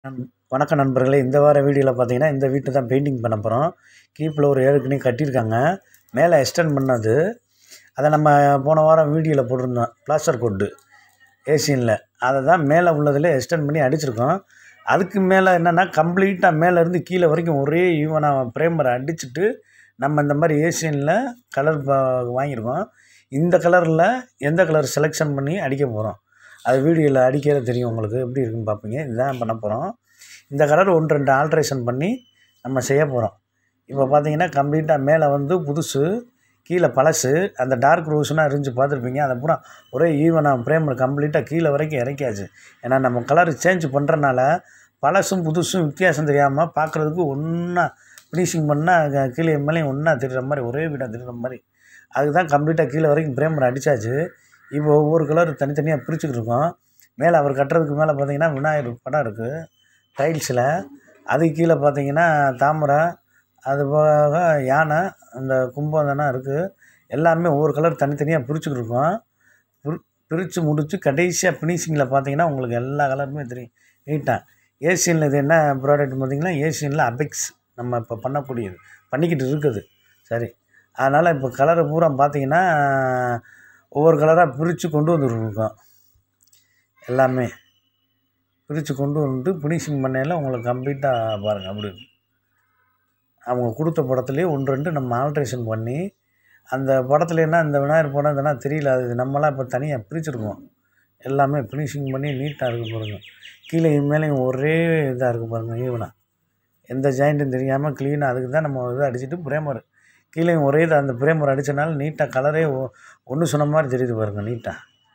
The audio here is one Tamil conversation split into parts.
நண் வணக்கம் நண்பர்களே இந்த வார வீடியோவில் பார்த்தீங்கன்னா இந்த வீட்டை தான் பெயிண்டிங் பண்ண போகிறோம் கீப்பில் ஒரு ஏற்கனவே கட்டியிருக்காங்க மேலே எக்ஸ்டெண்ட் பண்ணது அதை நம்ம போன வாரம் வீடியோவில் போட்டிருந்தோம் பிளாஸ்டர் கோட்டு ஏசியனில் அதை தான் மேலே உள்ளதில் எக்ஸ்டெண்ட் பண்ணி அடிச்சிருக்கோம் அதுக்கு மேலே என்னென்னா கம்ப்ளீட்டாக மேலேருந்து கீழே வரைக்கும் ஒரே ஈவனாக ப்ரேமரை அடிச்சுட்டு நம்ம இந்த மாதிரி ஏசியனில் கலர் வாங்கியிருக்கோம் இந்த கலரில் எந்த கலர் செலெக்ஷன் பண்ணி அடிக்க போகிறோம் அது வீடியோவில் அடிக்கிறது தெரியும் உங்களுக்கு எப்படி இருக்குன்னு பார்ப்பீங்க இதுதான் பண்ண போகிறோம் இந்த கலர் ஒன்று ரெண்டு ஆல்ட்ரேஷன் பண்ணி நம்ம செய்ய போகிறோம் இப்போ பார்த்தீங்கன்னா கம்ப்ளீட்டாக மேலே வந்து புதுசு கீழே பழசு அந்த டார்க் ரோஸ்னால் இருந்துச்சு பார்த்துருப்பீங்க அதை பூரா ஒரே ஈவனாக பிரேமர் கம்ப்ளீட்டாக கீழே வரைக்கும் இறக்கியாச்சு ஏன்னா நம்ம கலர் சேஞ்ச் பண்ணுறனால பழசும் புதுசும் வித்தியாசம் தெரியாமல் பார்க்குறதுக்கு ஒன்றா ஃபினிஷிங் பண்ணால் கீழே மேலேயும் ஒன்றா தெரிகிற மாதிரி ஒரே வீடாக தெரிகிற மாதிரி அதுக்கு தான் கம்ப்ளீட்டாக கீழே வரைக்கும் பிரேமர் அடித்தாச்சு இப்போ ஒவ்வொரு கலர் தனித்தனியாக பிரிச்சுக்கிட்டு இருக்கோம் மேலே அவர் கட்டுறதுக்கு மேலே பார்த்தீங்கன்னா விநாயகர் படம் இருக்குது டைல்ஸில் அதுக்கு கீழே பார்த்தீங்கன்னா தாமரை அது போக யானை அந்த கும்பம் இருக்குது எல்லாமே ஒவ்வொரு கலர் தனித்தனியாக பிரிச்சுக்கிட்டு இருக்கோம் பிரி பிரித்து முடித்து கடைசியாக ஃபினிஷிங்கில் பார்த்தீங்கன்னா உங்களுக்கு எல்லா கலருமே தெரியும் நீட்டாக ஏசியனில் இது என்ன ப்ராடக்ட் பார்த்தீங்கன்னா ஏசியனில் அபெக்ஸ் நம்ம இப்போ பண்ணக்கூடியது பண்ணிக்கிட்டு இருக்குது சரி அதனால் இப்போ கலரை பூரா பார்த்தீங்கன்னா ஒவ்வொரு கலராக பிரித்து கொண்டு வந்துருக்கோம் எல்லாமே பிரித்து கொண்டு வந்துட்டு ஃபினிஷிங் பண்ணையில் உங்களுக்கு கம்ப்ளீட்டாக பாருங்கள் அப்படி இருக்கும் அவங்க கொடுத்த படத்துலேயே ஒன்று ரெண்டு நம்ம ஆல்ட்ரேஷன் பண்ணி அந்த படத்துல என்ன இந்த விநாயகர் படம் இதெல்லாம் தெரியல அது நம்மளாம் இப்போ தனியாக பிரிச்சுருக்கோம் எல்லாமே ஃபினிஷிங் பண்ணி நீட்டாக இருக்குது பாருங்கள் கீழே மேலேயும் ஒரே இதாக இருக்குது பாருங்கள் ஈவனாக எந்த ஜாயிண்ட்டும் தெரியாமல் க்ளீனாக அதுக்கு தான் நம்ம இதை அடிச்சுட்டு பிரேமர் கீழே ஒரே இது அந்த பிரேமர் அடித்தனால நீட்டாக கலரே ஒன்று சொன்ன மாதிரி தெரியுது பாருங்கள் நீட்டாக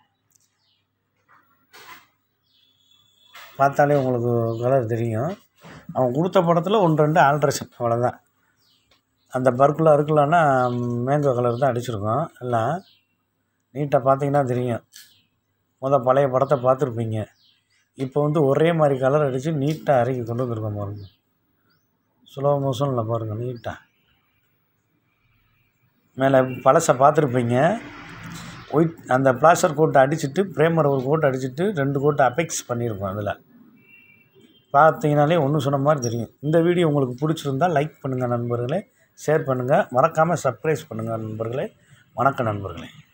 பார்த்தாலே உங்களுக்கு கலர் தெரியும் அவன் கொடுத்த படத்தில் ஒன்று ரெண்டு ஆல்ட்ரேஷன் அவ்வளோதான் அந்த பர்க்குலா இருக்குல்லன்னா மேங்கோ கலர் தான் அடிச்சிருக்கோம் எல்லாம் நீட்டாக பார்த்தீங்கன்னா தெரியும் முத பழைய படத்தை பார்த்துருப்பீங்க இப்போ வந்து ஒரே மாதிரி கலர் அடித்து நீட்டாக இறக்கி கொண்டு வந்திருக்கோம் பாருங்கள் ஸ்லோ மோஷனில் பாருங்கள் நீட்டாக மேலே பழசை பார்த்துருப்பீங்க ஒயிட் அந்த பிளாஸ்டர் கோட்டை அடிச்சுட்டு பிரேமர் ஒரு கோட்டை அடிச்சுட்டு ரெண்டு கோட்டை அபெக்ஸ் பண்ணியிருக்கோம் அதில் பார்த்தீங்கனாலே ஒன்றும் சொன்ன மாதிரி தெரியும் இந்த வீடியோ உங்களுக்கு பிடிச்சிருந்தால் லைக் பண்ணுங்கள் நண்பர்களே ஷேர் பண்ணுங்கள் மறக்காமல் சப்ஸ்கிரைப் பண்ணுங்கள் நண்பர்களே வணக்கம் நண்பர்களே